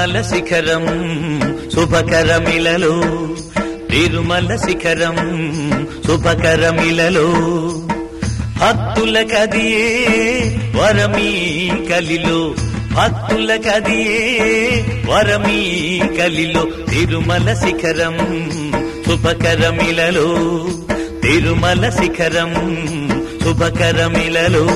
తిరుమల శిఖరం శుభకరమిలలో తిరుమల శిఖరం శుభకరమిలలో భక్తుల కదియే వరమీ కలిలో భక్తుల కదియే వరమీ కలిలో తిరుమల శిఖరం శుభకరమిలలో తిరుమల శిఖరం శుభకరమిలలో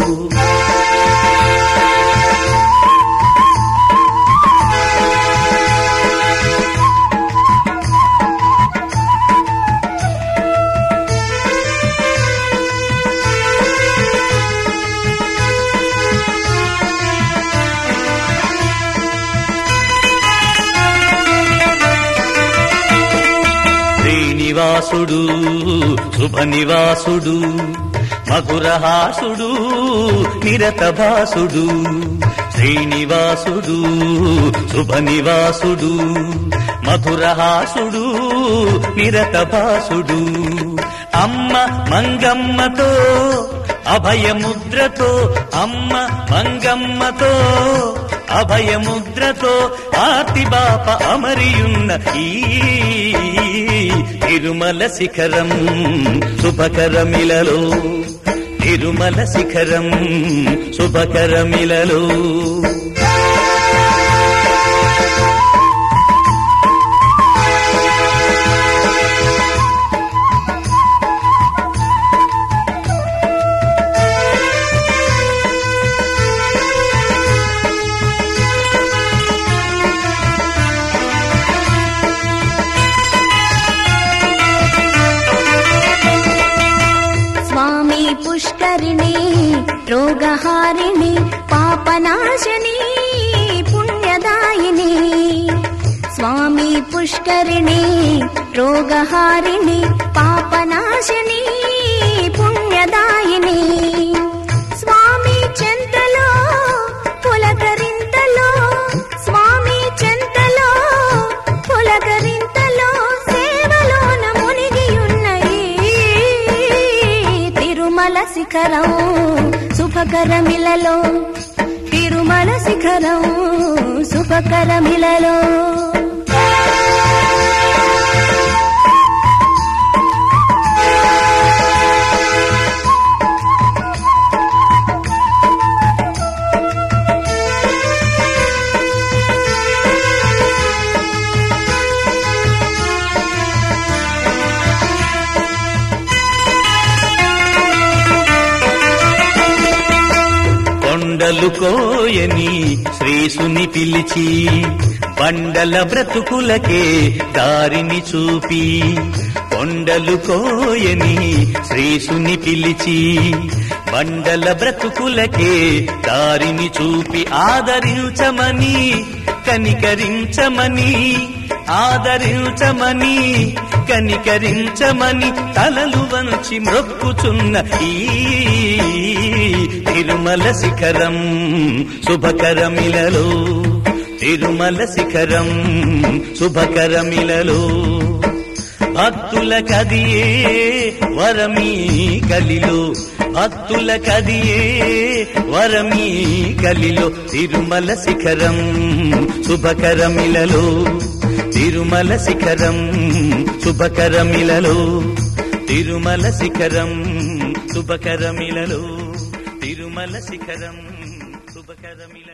శ్రీనివాసుడు శుభనివాసుడు మధురహాసుడు నిరతభాసుడు శ్రీనివాసుడు శుభనివాసుడు మధురహాసుడు నిరతభాసుడు అమ్మ మంగమ్మతో అభయముద్రతో అమ్మ మంగమ్మతో అభయముద్రతో ఆర్తి బాప అమరియున్న ఈ తిరుమల శిఖరం శుభకరమిలలో తిరుమల శిఖరం శుభకరమిలలో స్వామి పుష్కరిణి రోగహారిణి పాపనాశని పుణ్యదాయిని స్వామి పుష్కరిణి రోగహారిణి పాపనాశని పుణ్యదాయిని స్వామి చెంతలో పులకరింతలో స్వామి చెంతలో పులకరింతలో సేవలోన మునిగియున్న ఈ తిరుమల శిఖరం శుభకరమిలలో తిరుమల శిఖరం శుభకరమిలలో కొండలు కోయని శ్రీసుని పిలిచి బండల బ్రతుకులకే దారిని చూపి కొండలు కోయని శ్రీసుని పిలిచి బండల బ్రతుకులకే దారిని చూపి ఆదరించమని కనికరించమని ఆదరించమని కనికరించమని తలలు వంచి మ్రొక్కుచున్న ఈ తిరుమల శిఖరం శుభకరమిలలో తిరుమల శిఖరం శుభకరమిలలో భక్తుల కదియే వరమీ కలిలో భక్తుల కదియే వరమీ కలిలో తిరుమల శిఖరం శుభకరమిలలో తిరుమల శిఖరం శుభకరమిలలో తిరుమల శిఖరం శుభకరమిలలో తిరుమల శిఖరం శుభకరమిల